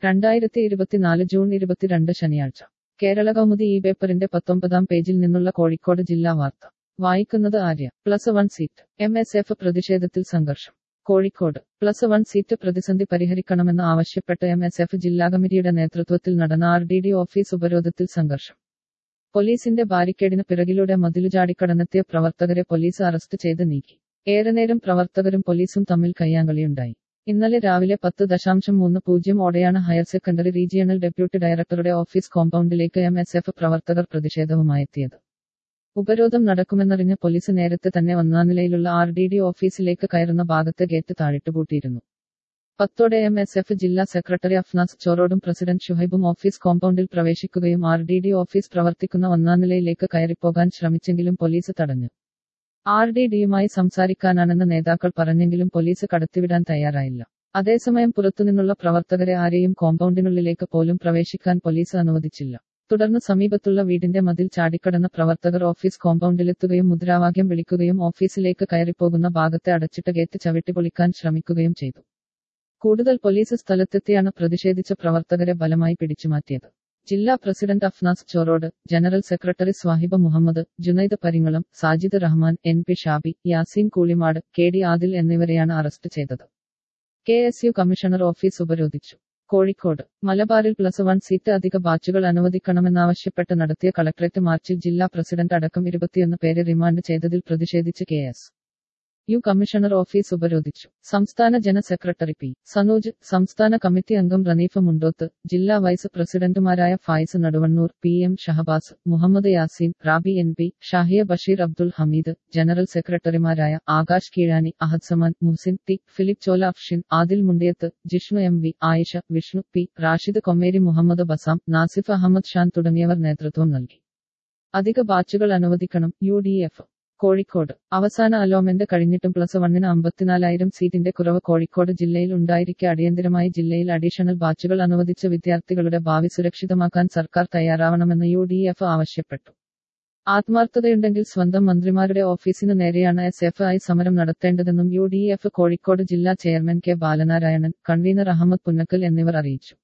രണ്ടായിരത്തി ഇരുപത്തിനാല് ജൂൺ ഇരുപത്തിരണ്ട് ശനിയാഴ്ച കേരള കൗമുദി ഈ പേപ്പറിന്റെ പത്തൊമ്പതാം പേജിൽ നിന്നുള്ള കോഴിക്കോട് ജില്ലാ വാർത്ത വായിക്കുന്നത് Arya plus one seat M S F പ്രതിഷേധത്തിൽ സംഘർഷം കോഴിക്കോട് പ്ലസ് വൺ സീറ്റ് പ്രതിസന്ധി പരിഹരിക്കണമെന്ന് ആവശ്യപ്പെട്ട് എം എസ് എഫ് ജില്ലാ കമ്മിറ്റിയുടെ നേതൃത്വത്തിൽ നടന്ന ആർ ഡി ഡി ഓഫീസ് ഉപരോധത്തിൽ സംഘർഷം പോലീസിന്റെ ബാരിക്കേഡിന് പിറകിലൂടെ മതിലു ചാടിക്കടന്നെത്തിയ പ്രവർത്തകരെ പോലീസ് അറസ്റ്റ് ചെയ്ത് നീക്കി ഏറെ നേരം പ്രവർത്തകരും പോലീസും തമ്മിൽ കയ്യാങ്കളിയുണ്ടായി ഇന്നലെ രാവിലെ പത്ത് ദശാംശം മൂന്ന് പൂജ്യം ഓടെയാണ് ഹയർ സെക്കൻഡറി റീജിയണൽ ഡെപ്യൂട്ടി ഡയറക്ടറുടെ ഓഫീസ് കോമ്പൗണ്ടിലേക്ക് എം എസ് എഫ് പ്രവർത്തകർ പ്രതിഷേധവുമായെത്തിയത് ഉപരോധം നടക്കുമെന്നറിഞ്ഞ് പോലീസ് നേരത്തെ തന്നെ ഒന്നാം നിലയിലുള്ള ആർ ഡി ഡി ഓഫീസിലേക്ക് കയറുന്ന ഭാഗത്തെ ഗേറ്റ് താഴിട്ടുപൂട്ടിയിരുന്നു പത്തോടെ എം എസ് എഫ് ജില്ലാ സെക്രട്ടറി അഫ്നാസ് ചോറോടും പ്രസിഡന്റ് ഷുഹൈബും ഓഫീസ് കോമ്പൗണ്ടിൽ പ്രവേശിക്കുകയും ആർ ഡി ഡി ഓഫീസ് പ്രവർത്തിക്കുന്ന ഒന്നാം നിലയിലേക്ക് കയറിപ്പോകാൻ ശ്രമിച്ചെങ്കിലും പോലീസ് തടഞ്ഞു ആർ ഡി ഡിയുമായി സംസാരിക്കാനാണെന്ന് നേതാക്കൾ പറഞ്ഞെങ്കിലും പോലീസ് കടത്തിവിടാൻ തയ്യാറായില്ല അതേസമയം പുറത്തുനിന്നുള്ള പ്രവർത്തകരെ ആരെയും കോമ്പൗണ്ടിനുള്ളിലേക്ക് പോലും പ്രവേശിക്കാൻ പോലീസ് അനുവദിച്ചില്ല തുടർന്ന് സമീപത്തുള്ള വീടിന്റെ മതിൽ ചാടിക്കടന്ന പ്രവർത്തകർ ഓഫീസ് കോമ്പൗണ്ടിലെത്തുകയും മുദ്രാവാക്യം വിളിക്കുകയും ഓഫീസിലേക്ക് കയറിപ്പോകുന്ന ഭാഗത്തെ അടച്ചിട്ട ഗേറ്റ് ചവിട്ടിപ്പൊളിക്കാൻ ശ്രമിക്കുകയും ചെയ്തു കൂടുതൽ പോലീസ് സ്ഥലത്തെത്തിയാണ് പ്രതിഷേധിച്ച പ്രവർത്തകരെ ബലമായി പിടിച്ചുമാറ്റിയത് ജില്ലാ president Afnas Chorode general secretary Swahiba Muhammad Junaid Paringalam Sajid Rahman N P Shabi Yaseen Koolimad K D Adil എന്നിവരെയാണ് അറസ്റ്റ് ചെയ്തത് K S U commissioner office ഉപരോധിച്ചു കോഴിക്കോട് മലബാറിൽ പ്ലസ് വൺ സീറ്റ് അധിക ബാച്ചുകൾ അനുവദിക്കണമെന്നാവശ്യപ്പെട്ട് നടത്തിയ കളക്ടറേറ്റ് മാർച്ചിൽ ജില്ലാ പ്രസിഡന്റ് അടക്കം ഇരുപത്തിയൊന്ന് പേരെ റിമാൻഡ് ചെയ്തതിൽ പ്രതിഷേധിച്ച് K S U commissioner office ഉപരോധിച്ചു സംസ്ഥാന ജന സെക്രട്ടറി പി സനോജ് സംസ്ഥാന കമ്മിറ്റി അംഗം റനീഫ മുണ്ടോത്ത് ജില്ലാ വൈസ് പ്രസിഡന്റുമാരായ Faiz Naduvannur P M Shahabas Muhammad Yaseen Rabi N P Shahiya Basheer Abdul Hameed general സെക്രട്ടറിമാരായ Akash Keezhani Ahad Saman Muhsin T Philip Chola Afshin Adil Mundiyath Jishnu M V Ayisha Vishnu P Rashid Kommeri Muhammad Basam Nasif Ahmed Shan തുടങ്ങിയവർ നേതൃത്വം നൽകി അധിക ബാച്ചുകൾ അനുവദിക്കണം യു ഡി എഫ് കോഴിക്കോട് അവസാന അലോമെന്റ് കഴിഞ്ഞിട്ടും പ്ലസ് വണ്ണിന് അമ്പത്തിനാലായിരം സീറ്റിന്റെ കുറവ് കോഴിക്കോട് ജില്ലയിൽ ഉണ്ടായിരിക്കെ അടിയന്തരമായി ജില്ലയിൽ അഡീഷണൽ ബാച്ചുകൾ അനുവദിച്ച വിദ്യാർത്ഥികളുടെ ഭാവി സുരക്ഷിതമാക്കാൻ സർക്കാർ തയ്യാറാവണമെന്ന് യു ഡി എഫ് ആവശ്യപ്പെട്ടു ആത്മാർത്ഥതയുണ്ടെങ്കിൽ സ്വന്തം മന്ത്രിമാരുടെ ഓഫീസിനു നേരെയാണ് എസ് എഫ് ഐ സമരം നടത്തേണ്ടതെന്നും യു ഡി എഫ് കോഴിക്കോട് ജില്ലാ chairman K Balanarayanan convener Ahmed Punnakkal എന്നിവർ അറിയിച്ചു